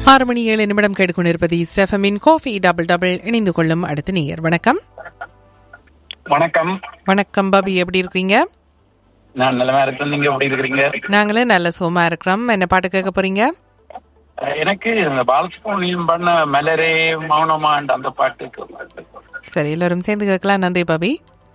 ஆறு மணி ஏழு நிமிடம் கேட்டுக்கொண்டிருப்பது ஸ்டெஃபமின் கோஃபி டபுள் டபுள் இணைந்து கொள்ளும் அடுத்த நேயர் வணக்கம் வணக்கம் வணக்கம் பாபி எப்படி இருக்கீங்க நான் நிலமா இருக்கேன் நீங்க எப்படி இருக்கிறீங்க நாங்களே நல்ல சோமா இருக்கிறோம் என்ன பாட்டு கேட்க போறீங்க அஹ் எனக்கு இந்த பாலசுப்ரமணியம் பண்ண மலரே மௌனமாண்ட் அந்த பாட்டுக்கு சரி எல்லாரும் சேர்ந்து கேட்கலாம் நன்றி பாபி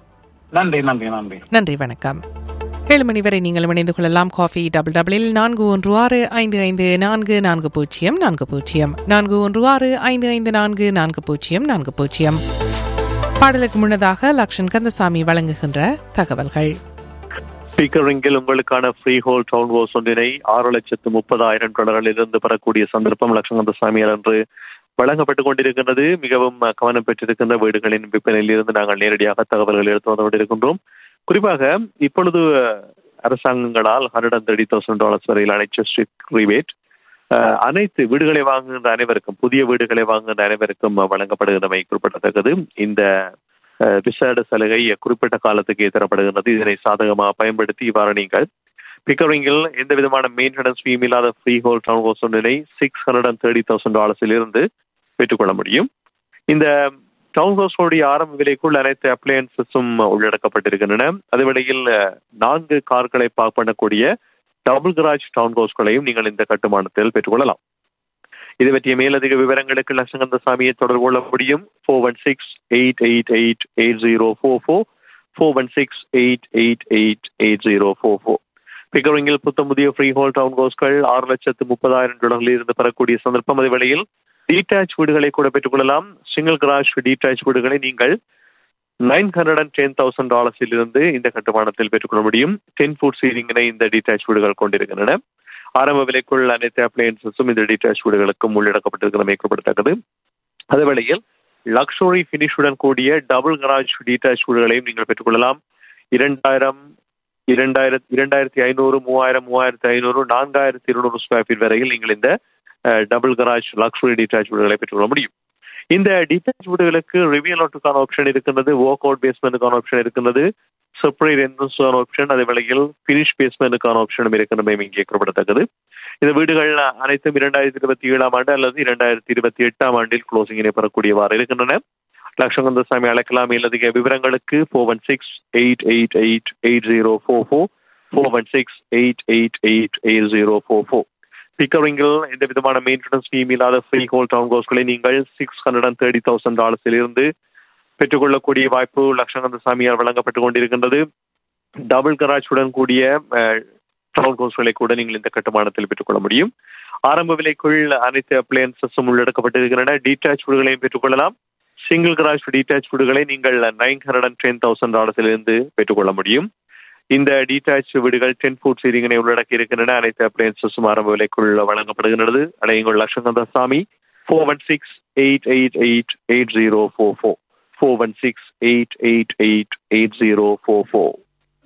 நன்றி நன்றி நன்றி நன்றி வணக்கம் ஏழு மணி வரை நீங்கள் இணைந்து கொள்ளலாம் காஃபி டபுள் டபுளில் நான்கு ஒன்று ஆறு ஐந்து ஐந்து நான்கு நான்கு பூஜ்ஜியம் நான்கு பூஜ்ஜியம் நான்கு ஒன்று ஆறு ஐந்து ஐந்து நான்கு நான்கு பூஜ்ஜியம் நான்கு பூஜ்ஜியம் பாடலுக்கு முன்னதாக லக்ஷன் கந்தசாமி வழங்குகின்ற தகவல்கள் ஸ்பீக்கரிங்கில் உங்களுக்கான ஃப்ரீ ஹோல் டவுன் ஹவுஸ் ஒன்றினை ஆறு லட்சத்து முப்பதாயிரம் டாலரில் இருந்து பெறக்கூடிய சந்தர்ப்பம் லட்சங்கந்த சாமியார் என்று வழங்கப்பட்டுக் கொண்டிருக்கின்றது மிகவும் அஹ், கவனம் பெற்றிருக்கின்ற வீடுகளின் விற்பனையில் இருந்து நாங்கள் நேரடியாக தகவல்கள் எடுத்து வந்து கொண்டிருக்கின்றோம் குறிப்பாக இப்பொழுது அஹ், அரசாங்கங்களால் hundred and thirty thousand dollars வரையிலான ஸ்ட்ரிக் ரிபேட் அனைத்து வீடுகளை வாங்குகின்ற அனைவருக்கும் புதிய வீடுகளை வாங்குகின்ற அனைவருக்கும் அஹ், வழங்கப்படுகின்றமை குறிப்பிடத்தக்கது இந்த அஹ், விசேட சலுகை குறிப்பிட்ட காலத்துக்கு தரப்படுகின்றது இதனை சாதகமாக பயன்படுத்தி இவ்வாறு நீங்கள் பிக்கரிங்கில் எந்த விதமான மெயின்டெனன்ஸ் ஃபீம் இல்லாத ஃப்ரீ ஹோல் டவுன் ஹவுஸ் ஒன்றினை six hundred and thirty thousand டாலர்ஸில் இருந்து பெற்றுக்கொள்ள முடியும் இந்த டவுன் ஹவுஸோடைய ஆரம்ப விலைக்குள் அனைத்து அப்ளையன்சஸும் உள்ளடக்கப்பட்டிருக்கின்றன அதே வேளையில் அஹ், நான்கு கார்களை பார்க் பண்ணக்கூடிய டபுள் கராஜ் டவுன் ஹவுஸ்களையும் நீங்கள் இந்த கட்டுமானத்தில் பெற்றுக்கொள்ளலாம் இது பற்றிய மேலதிக விவரங்களுக்கு லட்சங்கந்த சாமியை தொடர்பு கொள்ள முடியும் four one six eight eight eight eight zero four four four one six eight eight eight eight zero four four பிக்கரிங்கில் புத்தம் புதிய ஃப்ரீ ஹோல் டவுன் ஹவுஸ்கள் ஆறு லட்சத்து முப்பதாயிரம் டாலர்களில் இருந்து பெறக்கூடிய சந்தர்ப்பம் அதே வேளையில் டீடாச் வீடுகளை கூட பெற்றுக்கொள்ளலாம் சிங்கிள் கிராஷ் டீடாச் வீடுகளை நீங்கள் nine hundred and ten thousand டாலர்ஸில் இருந்து இந்த கட்டுமானத்தில் பெற்றுக்கொள்ள முடியும் டென் ஃபுட் சீலிங்கினை இந்த டீடாச் வீடுகள் கொண்டிருக்கின்றன ஆரம்ப விலைக்குள் அனைத்து அப்ளையன்சஸும் இந்த டீடாச் வீடுகளுக்கும் உள்ளடக்கப்பட்டிருக்கிறமை குறிப்பிடத்தக்கது அதே வேளையில் லக்ஸுரி ஃபினிஷுடன் கூடிய டபுள் கராஜ் டீடாச் வீடுகளையும் நீங்கள் பெற்றுக்கொள்ளலாம் இரண்டாயிரம் இரண்டாயிரத்தி இரண்டாயிரத்தி ஐநூறு மூவாயிரம் மூவாயிரத்தி ஐநூறு நான்காயிரத்தி இருநூறு ஸ்கொயர் ஃபீட் வரையில் நீங்கள் இந்த டபுள் கராஜ் லக்ஸுரி டீடாச் வீடுகளை பெற்றுக்கொள்ள முடியும் இந்த டீடாச் வீடுகளுக்கு ரிவியல் அவுட்டுக்கான ஆப்ஷன் இருக்கின்றது ஒர்க் அவுட் பேஸ்மெண்ட்டுக்கான ஆப்ஷன் இருக்கின்றது செப்பரேட் என்ட்ரன்ஸுக்கான ஆப்ஷன் அதே வேளையில் ஃபினிஷ் பேஸ்மெண்ட்டுக்கான ஆப்ஷனும் இருக்கின்றமை இங்கே குறிப்பிடத்தக்கது இந்த வீடுகள் அனைத்தும் இரண்டாயிரத்தி இருபத்தி ஏழாம் ஆண்டு அல்லது இரண்டாயிரத்தி இருபத்தி எட்டாம் ஆண்டில் க்ளோசிங்கினை பெறக்கூடியவாறு இருக்கின்றன லட்சங்கந்த சாமி அழைக்கலாம் மேலதிக விவரங்களுக்கு four one six eight eight eight eight zero four four four one six eight eight eight eight zero four four பிக்கரிங்கில் எந்த விதமான மெயின்டெனன்ஸ் ஃபீம் இல்லாத ஃப்ரீ ஹோல் டவுன் ஹவுஸ்களை நீங்கள் six hundred and thirty thousand டாலர்ஸில் இருந்து பெற்றுக்கொள்ளக்கூடிய வாய்ப்பு லட்சங்கந்த சாமியார் வழங்கப்பட்டுக் கொண்டிருக்கின்றது டபுள் கராஜுடன் கூடிய டவுன் ஹவுஸ்களை கூட நீங்கள் இந்த கட்டுமானத்தில் பெற்றுக்கொள்ள முடியும் ஆரம்ப விலைக்குள் அனைத்து அப்ளையன்சஸும் உள்ளடக்கப்பட்டிருக்கின்றன டீடாச் வீடுகளையும் பெற்றுக்கொள்ளலாம் சிங்கிள் கராஜ் டீடாச் வீடுகளை நீங்கள் nine hundred and ten thousand டாலர்ஸிலிருந்து பெற்றுக்கொள்ள முடியும் இந்த டீடாச் வீடுகள் டென் ஃபுட் சீரிங்கினை உள்ளடக்கி இருக்கின்றன அனைத்து அப்ளையன்சஸும் ஆரம்ப விலைக்குள் வழங்கப்படுகின்றது அலையுங்கள் லட்சங்கந்த Sami four one six eight eight eight eight zero four four four one six eight eight eight eight zero four four